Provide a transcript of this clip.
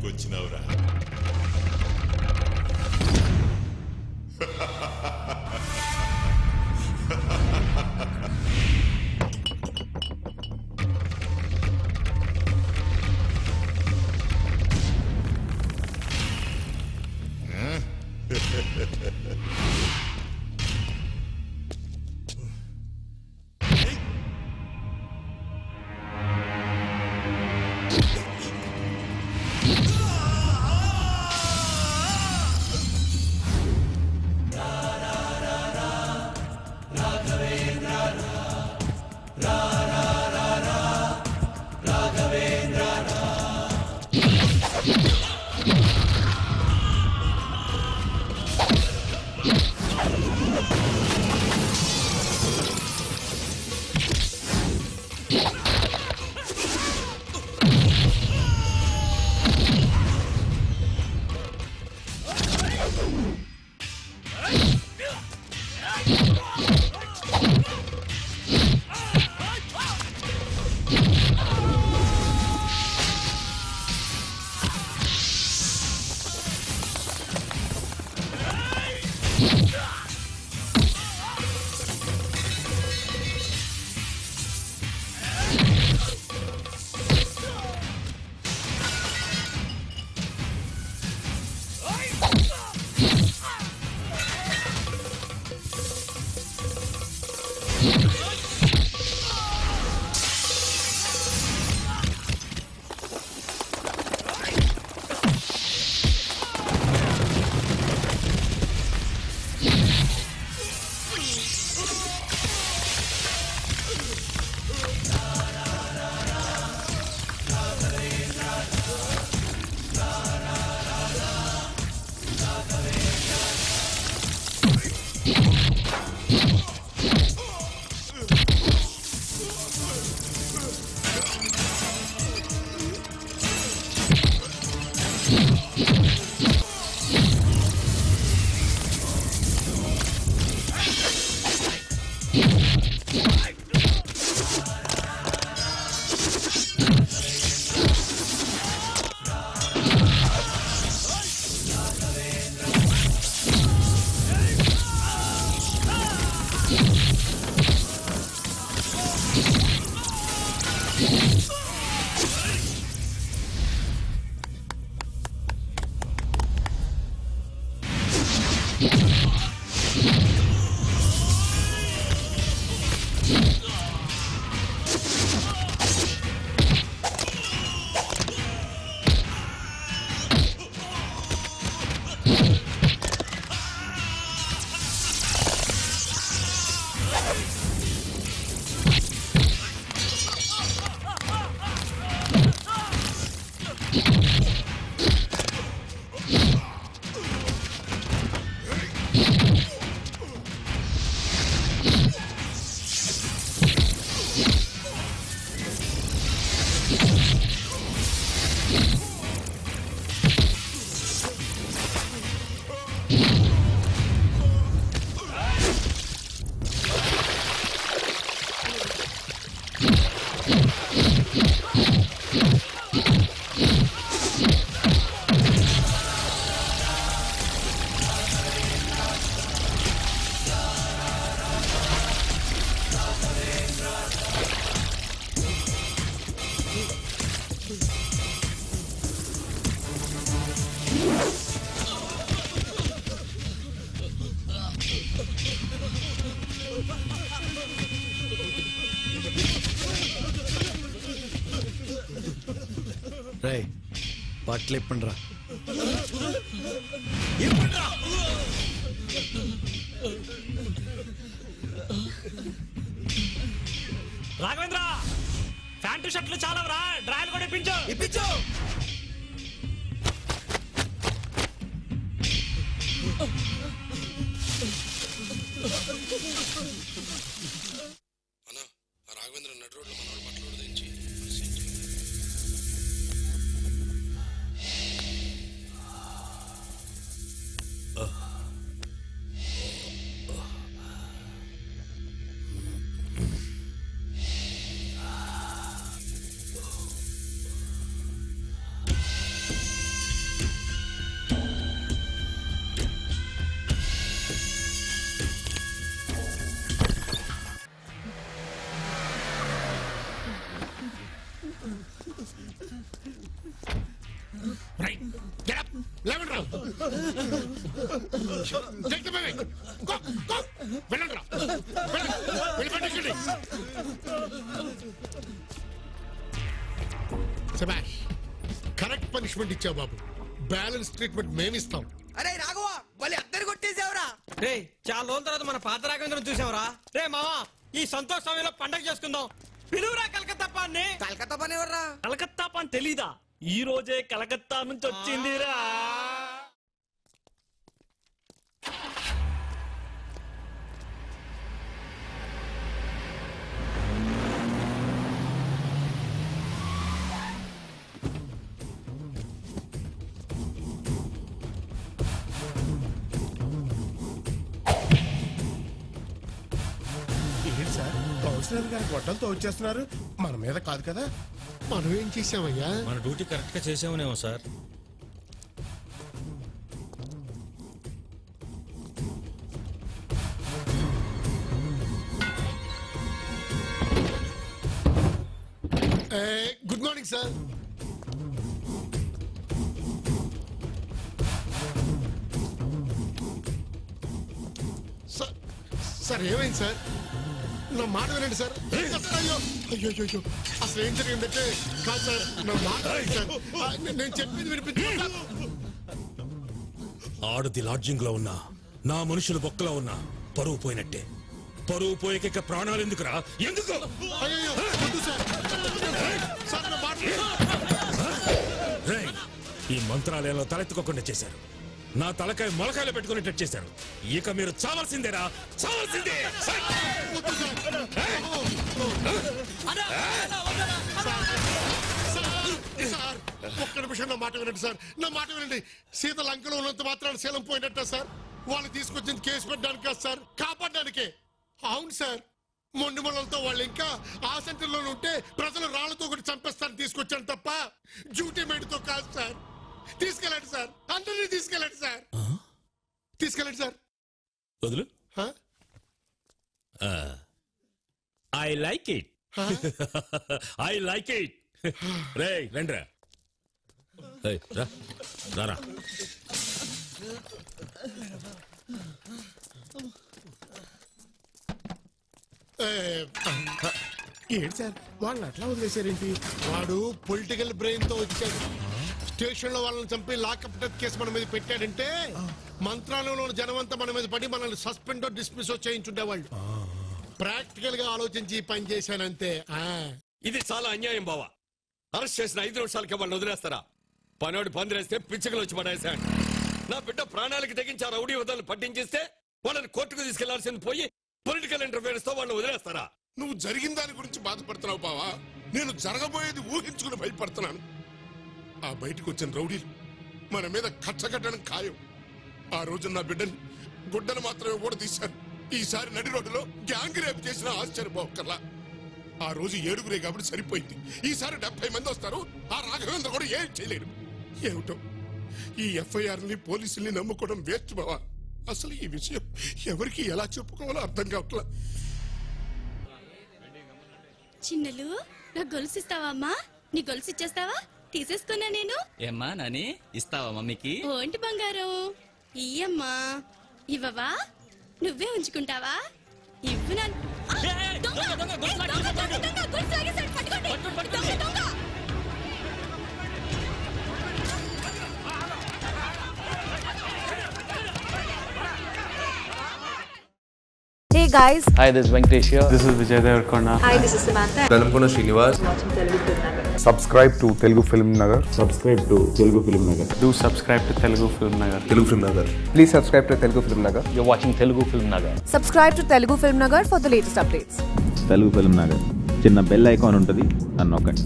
ఎందుకు వచ్చినావురా రై బట్టలు ఇప్పండి రా రాఘవేంద్ర ప్యాంటు షర్ట్లు చాలా రా డ్రాయలు కూడా ఇప్పించు ఇప్పించు అన్న ఆ రాఘవేంద్ర నడు రోడ్లో మనోడు బట్టలు ఉడదించి Take the baby. Go, go. వెళ్ళండ్రా. వెళ్ళండి. వెళ్ళి పట్టుకోండి. శభాష్ కరెక్ట్ పనిష్మెంట్ ఇచ్చావు బాబు బ్యాలెన్స్ ట్రీట్మెంట్ మేమిస్తాం అరే రాఘవ వాళ్ళు అద్దరు కొట్టేసావురా రే చాలా రోజుల తర్వాత మన పాత రాఘవేంద్రం చూసావరా రే మావా ఈ సంతోష సమయంలో పండగ చేసుకుందాం పిలువురా కలకత్తా పాన్ని కలకత్తా పని ఎవర్రా కలకత్తా పని తెలీదా ఈ రోజే కలకత్తా నుంచి వచ్చిందిరా ఏంటి సార్ కౌన్సిలర్ గారి గొడ్డలతో వచ్చేస్తున్నారు మన మీద కాదు కదా మనం ఏం చేసామయ్యా మన డ్యూటీ కరెక్ట్ గా చేసామనేమో sir good morning sir sir sir ఏమైంది సార్ నా మాట వినండి సార్ అయ్యో అయ్యో అయ్యో అయ్యో అసలు ఏం జరిగిందంటే కాదు సార్ నా మాట వినండి సార్ ఆ, నే- నేను చెప్పింది వినిపించు ఆడది లాడ్జింగ్ లో ఉన్నా నా మనుషులు బొక్కలో ఉన్నా పరువు పోయినట్టే పరువు పోయేక ప్రాణాలు ఎందుకురా ఎందుకు అయ్యో వద్దు సార్ సార్ నా మాట రేయ్, ఈ మంత్రాలయంలో తలెత్తుకోకుండా చేశారు నా తలకాయ మొలకాయలు పెట్టుకునేటట్టు చేశారు ఇక మీరు చావాల్సిందేరా చావాల్సిందే సై! వద్దు సార్ సార్ ఒక్క నిమిషం నా మాట వినండి సార్ నా మాట వినండి సీత లంకలో ఉన్నంత మాత్రాన్ని శీలం పోయినట్ట సార్ వాళ్ళు తీసుకొచ్చింది కేసు పెట్టడానికి కాదు సార్ కాపాడడానికే అవును సార్ మొండి మొలలతో వాళ్ళు ఇంకా ఆ సెంటర్లో ఉంటే ప్రజలు రాళ్లతో ఒకటి చంపేస్తారని తీసుకొచ్చాను తప్ప డ్యూటీ మేడ్తో కాదు సార్ తీసుకెళ్ళండి సార్ అందరినీ తీసుకెళ్ళండి సార్ తీసుకెళ్ళండి సార్ వదులు హ? I like it I like it రే రండ్రా ఏయ్, రా రారా ఏ, ఏంటి సార్ వాళ్ళని అట్లా వదిలేశారేంటి వాడు పొలిటికల్ బ్రెయిన్ తో వచ్చాడు స్టేషన్ లో వాళ్ళని చంపి లాకప్ డెత్ కేసు మన మీద పెట్టాడంటే మంత్రాలయంలో ఉన్న జనమంతా మన మీద పడి మనల్ని సస్పెండ్ డిస్మిస్ చేయించుండేవాళ్ళు ప్రాక్టికల్ గా ఆలోచించి ఈ పని చేశానంతే ఆ. ఇది చాలా అన్యాయం బావా అరెస్ట్ చేసిన ఐదు నిమిషాలకి వాళ్ళని వదిలేస్తారా పనోడి పందిరేస్తే పిచ్చకలు వచ్చి పడేశాడు నా బిడ్డ ప్రాణాలకి తెగించి ఆ రౌడీ వదలను పట్టించేస్తే వాళ్ళని కోర్టుకు తీసుకెళ్లాల్సింది పోయి పొలిటికల్ ఇంటర్ఫియరెన్స్ తో వాళ్ళని వదిలేస్తారా నువ్వు జరిగిన దాని గురించి బాధపడుతున్నావు బావా నేను జరగబోయేది ఊహించుకుని భయపడుతున్నాను ఆ బయటకు వచ్చిన రౌడీలు మన మీద కచ్చ కట్టడం ఖాయం ఆ రోజు నా బిడ్డని గుడ్డను మాత్రమే కూడా తీశారు ఈసారి నడి రోడ్డులో గ్యాంగ్ రేపు చేసిన ఆశ్చర్యపోకర్లా ఆ రోజు ఏడుగురే కాబట్టి సరిపోయింది ఈసారి డెబ్బై మంది వస్తారు ఆ రాఘవేంద్ర కూడా ఏం చేయలేరు ఏమిటో ఈ ఎఫ్ఐఆర్ ని పోలీసుల్ని నమ్ముకోవడం వేస్ట్ బావా అసలు ఈ విషయం ఎవరికి ఎలా చెప్పుకోవాలో అర్థం కావట్లా చిన్నలు నా గొలుసు ఇస్తావా అమ్మా నీ గొలుసు ఇచ్చేస్తావా తీసేసుకున్నా నేను ఏమ్మా నాని ఇస్తావా మమ్మీకి ఓంటి బంగారం ఇయ్యమ్మా ఇవ్వవా నువ్వే ఉంచుకుంటావా ఇవ్వు నా ఆ! దొంగ! ఏ, దొంగ, దొంగ, దొంగ, గొలుసు లాగేశాడు, పట్టుకోండి. దొంగ, దొంగ. Hey guys, hi this Venkatesh this is Vijay Deverakonda hi, this is Samantha. Velankonda Srinivas subscribe to Telugu film Nagar subscribe to Telugu film Nagar do subscribe to Telugu film Nagar Telugu film Nagar please subscribe to Telugu film Nagar you watching Telugu film Nagar Subscribe to Telugu Film Nagar for the latest updates. Telugu film Nagar చిన్న bell icon ఉంటుంది అని నొక్కండి